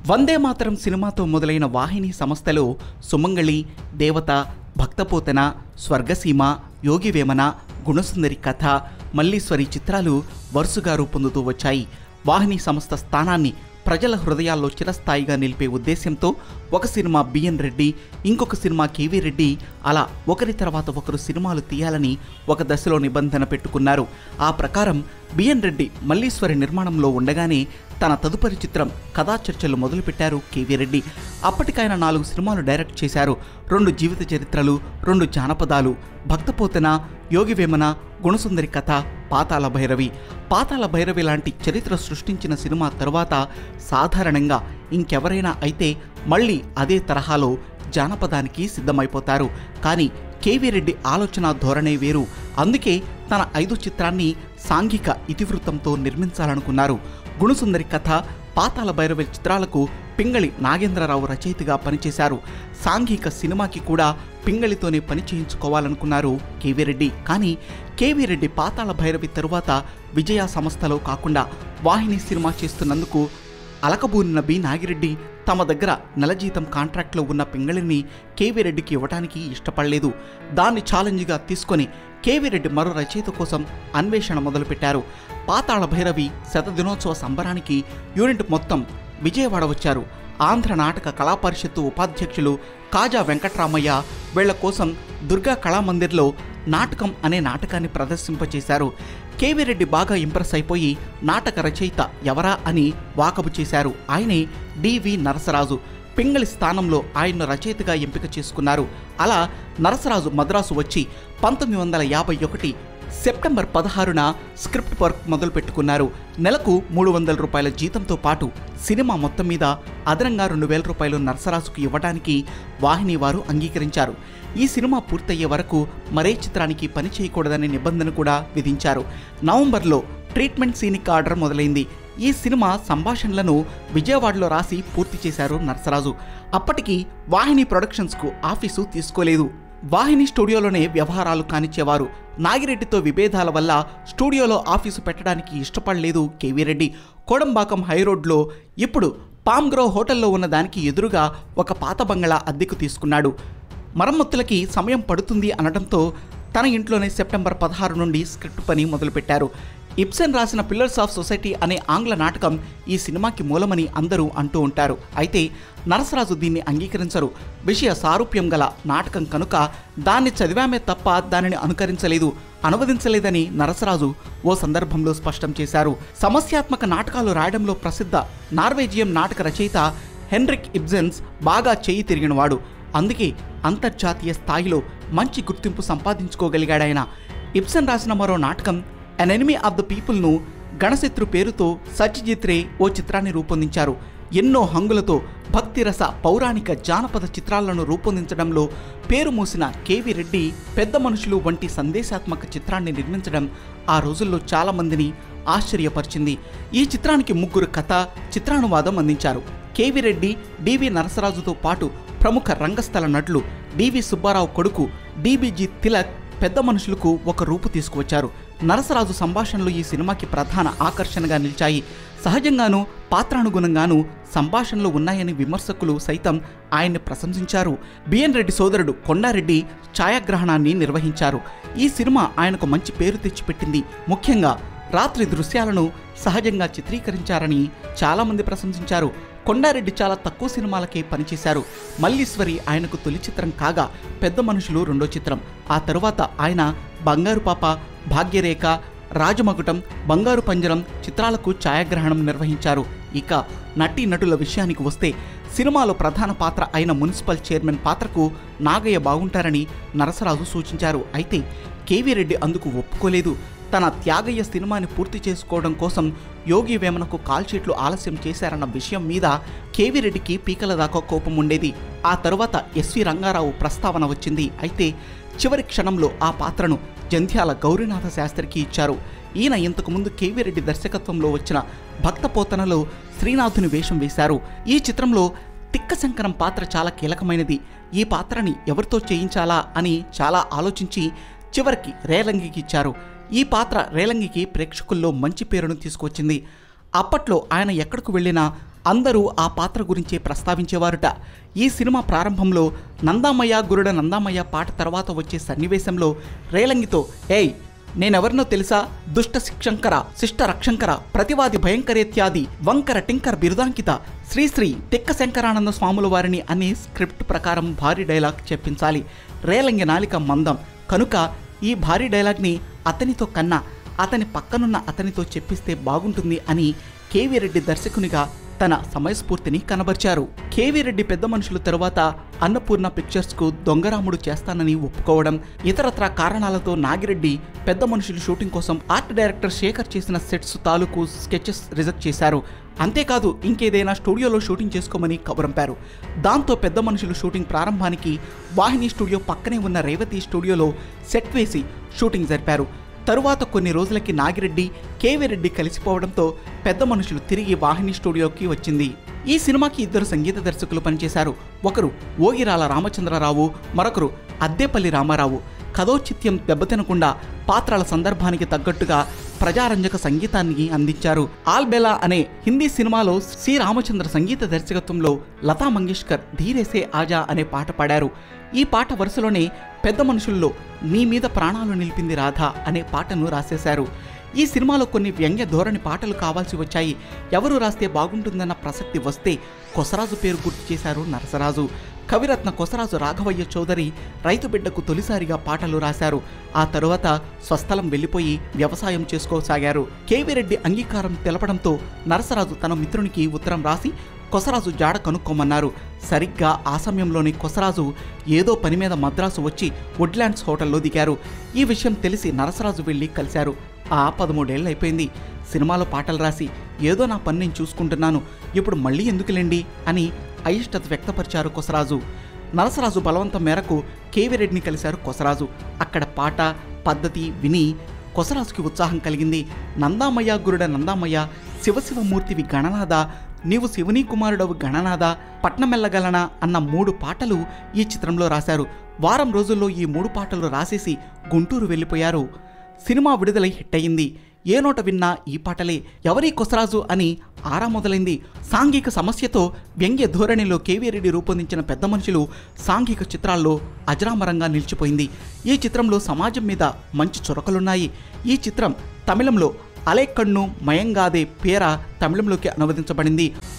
వందే మాతరం సినిమాతో మొదలైన వాహిని సంస్థలో సుమంగళి దేవత భక్తపోతన స్వర్గసీమ యోగివేమన గుణసుందరి కథ మల్లీశ్వరి చిత్రాలు వరుసగా రూపొందుతూ వచ్చాయి వాహిని సంస్థ స్థానాన్ని ప్రజల హృదయాల్లో చిరస్థాయిగా నిలిపే ఉద్దేశంతో ఒక సినిమా బిఎన్ రెడ్డి ఇంకొక సినిమా కేవీ రెడ్డి అలా ఒకరి తర్వాత ఒకరు సినిమాలు తీయాలని ఒక దశలో నిబంధన పెట్టుకున్నారు ఆ ప్రకారం బిఎన్ రెడ్డి మల్లీశ్వరి నిర్మాణంలో ఉండగానే తన తదుపరి చిత్రం కథా చర్చలు మొదలుపెట్టారు కేవీ రెడ్డి అప్పటికైనా నాలుగు సినిమాలు డైరెక్ట్ చేశారు రెండు జీవిత చరిత్రలు రెండు జానపదాలు భక్తపోతన యోగివేమన గుణసుందరి కథ పాతాల భైరవి పాతాల భైరవి లాంటి చరిత్ర సృష్టించిన సినిమా తరువాత సాధారణంగా ఇంకెవరైనా అయితే మళ్ళీ అదే తరహాలో జానపదానికి సిద్ధమైపోతారు కానీ కేవీ రెడ్డి ఆలోచన ధోరణే వేరు అందుకే తన ఐదు చిత్రాన్ని సాంఘిక ఇతివృత్తంతో నిర్మించాలనుకున్నారు గుణసుందరి కథ పాతాల భైరవి చిత్రాలకు పింగళి నాగేంద్రరావు రచయితగా పనిచేశారు సాంఘిక సినిమాకి కూడా పింగళితోనే పని చేయించుకోవాలనుకున్నారు కేవీ రెడ్డి కానీ కేవీ రెడ్డి పాతాళ భైరవి తరువాత విజయ సంస్థలో కాకుండా వాహిని సినిమా చేస్తున్నందుకు అలకబూనిన బి నాగిరెడ్డి తమ దగ్గర నెల జీతం కాంట్రాక్ట్లో ఉన్న పింగళిని కేవీ రెడ్డికి ఇవ్వడానికి ఇష్టపడలేదు దాన్ని ఛాలెంజ్గా తీసుకొని కేవీ రెడ్డి మరో రచయిత కోసం అన్వేషణ మొదలుపెట్టారు పాతాళ భైరవి శత దినోత్సవ సంబరానికి యూనిట్ మొత్తం విజయవాడ వచ్చారు ఆంధ్ర నాటక కళా పరిషత్తు ఉపాధ్యక్షులు కాజా వెంకట్రామయ్య వీళ్ల కోసం దుర్గా కళామందిర్లో నాటకం అనే నాటకాన్ని ప్రదర్శింపచేశారు కేవీ రెడ్డి బాగా ఇంప్రెస్ అయిపోయి నాటక రచయిత ఎవరా అని వాకబు చేశారు ఆయనే డివి నరసరాజు పింగళి స్థానంలో ఆయన్ను రచయితగా ఎంపిక చేసుకున్నారు అలా నరసరాజు మద్రాసు వచ్చి పంతొమ్మిది వందల యాభై ఒకటి సెప్టెంబర్ పదహారున స్క్రిప్ట్ వర్క్ మొదలు పెట్టుకున్నారు నెలకు మూడు వందల రూపాయల జీతంతో పాటు సినిమా మొత్తం మీద అదనంగా రెండు వేల రూపాయలు నరసరాజుకు ఇవ్వడానికి వాహిని వారు అంగీకరించారు ఈ సినిమా పూర్తయ్యే వరకు మరే చిత్రానికి పని చేయకూడదనే నిబంధన కూడా విధించారు నవంబర్లో ట్రీట్మెంట్ సీనిక్ ఆర్డర్ మొదలైంది ఈ సినిమా సంభాషణలను విజయవాడలో రాసి పూర్తి చేశారు నరసరాజు అప్పటికి వాహిని ప్రొడక్షన్స్కు ఆఫీసు తీసుకోలేదు వాహిని స్టూడియోలోనే వ్యవహారాలు కానిచ్చేవారు నాగిరెడ్డితో విభేదాల వల్ల స్టూడియోలో ఆఫీసు పెట్టడానికి ఇష్టపడలేదు కేవీ రెడ్డి కోడంబాకం హైరోడ్లో ఇప్పుడు పామ్ గ్రో హోటల్లో ఉన్న దానికి ఎదురుగా ఒక పాత బంగళా అద్దెకు తీసుకున్నాడు మరమ్మతులకి సమయం పడుతుంది అనడంతో తన ఇంట్లోనే సెప్టెంబర్ పదహారు నుండి స్క్రిప్ట్ పని మొదలుపెట్టారు ఇబ్సెన్ రాసిన పిల్లర్స్ ఆఫ్ సొసైటీ అనే ఆంగ్ల నాటకం ఈ సినిమాకి మూలమని అందరూ అంటూ ఉంటారు అయితే నరసరాజు దీన్ని అంగీకరించరు విషయ సారూప్యం గల నాటకం కనుక దాన్ని చదివామే తప్ప దానిని అనుకరించలేదు అనువదించలేదని నరసరాజు ఓ సందర్భంలో స్పష్టం చేశారు సమస్యాత్మక నాటకాలు రాయడంలో ప్రసిద్ధ నార్వేజియం నాటక రచయిత హెన్రిక్ ఇబ్జెన్స్ బాగా చేయి తిరిగినవాడు అందుకే అంతర్జాతీయ స్థాయిలో మంచి గుర్తింపు సంపాదించుకోగలిగాడాయన ఇబ్సన్ రాసిన మరో నాటకం అన్ ఎనిమీ ఆఫ్ ద పీపుల్ను గణశత్రు పేరుతో సత్యజిత్ రే ఓ చిత్రాన్ని రూపొందించారు ఎన్నో హంగులతో భక్తిరస పౌరాణిక జానపద చిత్రాలను రూపొందించడంలో పేరు మోసిన కేవి రెడ్డి పెద్ద మనుషులు వంటి సందేశాత్మక చిత్రాన్ని నిర్మించడం ఆ రోజుల్లో చాలా మందిని ఆశ్చర్యపరిచింది ఈ చిత్రానికి ముగ్గురు కథ చిత్రానువాదం అందించారు కేవి రెడ్డి డివి నరసరాజుతో పాటు ప్రముఖ రంగస్థల నటులు డివి సుబ్బారావు కొడుకు డిబిజి తిలక్ పెద్ద మనుషులకు ఒక రూపు తీసుకువచ్చారు నరసరాజు సంభాషణలు ఈ సినిమాకి ప్రధాన ఆకర్షణగా నిలిచాయి సహజంగానూ పాత్రానుగుణంగానూ సంభాషణలు ఉన్నాయని విమర్శకులు సైతం ఆయన్ని ప్రశంసించారు బిఎన్ రెడ్డి సోదరుడు కొండారెడ్డి ఛాయాగ్రహణాన్ని నిర్వహించారు ఈ సినిమా ఆయనకు మంచి పేరు తెచ్చిపెట్టింది ముఖ్యంగా రాత్రి దృశ్యాలను సహజంగా చిత్రీకరించారని చాలామంది ప్రశంసించారు కొండారెడ్డి చాలా తక్కువ సినిమాలకే పనిచేశారు మల్లీశ్వరి ఆయనకు తొలి చిత్రం కాగా పెద్ద మనుషులు రెండో చిత్రం ఆ తరువాత ఆయన బంగారు పాప భాగ్యరేఖ రాజమకుటం బంగారు పంజరం చిత్రాలకు ఛాయాగ్రహణం నిర్వహించారు ఇక నటీ నటుల విషయానికి వస్తే సినిమాలో ప్రధాన పాత్ర అయిన మున్సిపల్ చైర్మన్ పాత్రకు నాగయ్య బాగుంటారని నరసరాజు సూచించారు అయితే కేవీ రెడ్డి అందుకు ఒప్పుకోలేదు తన త్యాగయ్య సినిమాని పూర్తి చేసుకోవడం కోసం యోగి వేమనకు కాల్ షీట్లు ఆలస్యం చేశారన్న విషయం మీద కేవీ రెడ్డికి పీకల దాకా కోపం ఉండేది ఆ తరువాత ఎస్వి రంగారావు ప్రస్తావన వచ్చింది అయితే చివరి క్షణంలో ఆ పాత్రను జంధ్యాల గౌరీనాథ శాస్త్రికి ఇచ్చారు ఈయన ఇంతకుముందు కేవీ రెడ్డి దర్శకత్వంలో వచ్చిన భక్తపోతనలో శ్రీనాథుని వేషం వేశారు ఈ చిత్రంలో తిక్క శంకరం పాత్ర చాలా కీలకమైనది ఈ పాత్రని ఎవరితో చేయించాలా అని చాలా ఆలోచించి చివరికి రేలంగికి ఇచ్చారు ఈ పాత్ర రేలంగికి ప్రేక్షకుల్లో మంచి పేరును తీసుకొచ్చింది అప్పట్లో ఆయన ఎక్కడికి వెళ్ళినా అందరూ ఆ పాత్ర గురించే ప్రస్తావించేవారుట ఈ సినిమా ప్రారంభంలో నందామయ్య గురుడ నందామయ్య పాట తర్వాత వచ్చే సన్నివేశంలో రేలంగితో ఏయ్ నేనెవరినో తెలుసా దుష్ట శిక్షంకర శిష్ట రక్షంకర ప్రతివాది భయంకరేత్యాది వంకర టింకర బిరుదాంకిత శ్రీశ్రీ తిక్క శంకరానంద స్వాముల వారిని అనే స్క్రిప్ట్ ప్రకారం భారీ డైలాగ్ చెప్పించాలి రేలంగి నాలిక మందం కనుక ఈ భారీ డైలాగ్ని అతనితో కన్నా అతని పక్కనున్న అతనితో చెప్పిస్తే బాగుంటుంది అని కేవీ రెడ్డి దర్శకునిగా తన సమయస్ఫూర్తిని కనబర్చారు కేవీ రెడ్డి పెద్ద మనుషుల తరువాత అన్నపూర్ణ పిక్చర్స్కు దొంగరాముడు చేస్తానని ఒప్పుకోవడం ఇతరత్ర కారణాలతో నాగిరెడ్డి పెద్ద మనుషులు షూటింగ్ కోసం ఆర్ట్ డైరెక్టర్ శేఖర్ చేసిన సెట్స్ తాలూకు స్కెచెస్ రిజెక్ట్ చేశారు అంతేకాదు ఇంకేదైనా స్టూడియోలో షూటింగ్ చేసుకోమని కబురంపారు దాంతో పెద్ద మనుషులు షూటింగ్ ప్రారంభానికి వాహిని స్టూడియో పక్కనే ఉన్న రేవతి స్టూడియోలో సెట్ వేసి షూటింగ్ జరిపారు తరువాత కొన్ని రోజులకి నాగిరెడ్డి కేవీ రెడ్డి కలిసిపోవడంతో పెద్ద మనుషులు తిరిగి వాహిని స్టూడియోకి వచ్చింది ఈ సినిమాకి ఇద్దరు సంగీత దర్శకులు పనిచేశారు ఒకరు ఓగిరాల రామచంద్రరావు మరొకరు అద్దేపల్లి రామారావు కథోచిత్యం దెబ్బతినకుండా పాత్రల సందర్భానికి తగ్గట్టుగా ప్రజారంజక సంగీతాన్ని అందించారు ఆల్బెలా అనే హిందీ సినిమాలో సి రామచంద్ర సంగీత దర్శకత్వంలో లతా మంగేష్కర్ ధీరేసే ఆజా అనే పాట పాడారు ఈ పాట వరుసలోనే పెద్ద మనుషుల్లో నీ మీద ప్రాణాలు నిలిపింది రాధా అనే పాటను రాసేశారు ఈ సినిమాలో కొన్ని వ్యంగ్య ధోరణి పాటలు కావాల్సి వచ్చాయి ఎవరు రాస్తే బాగుంటుందన్న ప్రసక్తి వస్తే కొసరాజు పేరు గుర్తు చేశారు నరసరాజు కవిరత్న కొసరాజు రాఘవయ్య చౌదరి రైతు బిడ్డకు తొలిసారిగా పాటలు రాశారు ఆ తరువాత స్వస్థలం వెళ్ళిపోయి వ్యవసాయం చేసుకోసాగారు కేవీ రెడ్డి అంగీకారం తెలపడంతో నరసరాజు తన మిత్రునికి ఉత్తరం రాసి కొసరాజు జాడ కనుక్కోమన్నారు సరిగ్గా ఆ సమయంలోనే కొసరాజు ఏదో పని మీద మద్రాసు వచ్చి వుడ్లాండ్స్ హోటల్లో దిగారు ఈ విషయం తెలిసి నరసరాజు వెళ్ళి కలిశారు ఆ పదమూడేళ్ళు అయిపోయింది సినిమాలో పాటలు రాసి ఏదో నా పని నేను చూసుకుంటున్నాను ఇప్పుడు మళ్ళీ ఎందుకులేండి అని అయిష్టత వ్యక్తపరిచారు కొసరాజు నరసరాజు బలవంతం మేరకు కేవీ రెడ్డిని కలిశారు కొసరాజు అక్కడ పాట పద్ధతి విని కొసరాజుకి ఉత్సాహం కలిగింది నందామయ్య గురుడ నందామయ్య శివశివమూర్తివి గణనాథ నీవు శివుని కుమారుడవు గణనాథ పట్నమెల్లగలనా అన్న మూడు పాటలు ఈ చిత్రంలో రాశారు వారం రోజుల్లో ఈ మూడు పాటలు రాసేసి గుంటూరు వెళ్ళిపోయారు సినిమా విడుదలై హిట్ అయింది ఏ నోట విన్నా ఈ పాటలే ఎవరి కొసరాజు అని ఆరా మొదలైంది సాంఘిక సమస్యతో వ్యంగ్య ధోరణిలో కేవీ రెడ్డి రూపొందించిన పెద్ద మనుషులు సాంఘిక చిత్రాల్లో అజరామరంగా నిలిచిపోయింది ఈ చిత్రంలో సమాజం మీద మంచి చురకలున్నాయి ఈ చిత్రం తమిళంలో అలేకన్ను మయంగాదే పేర తమిళంలోకి అనువదించబడింది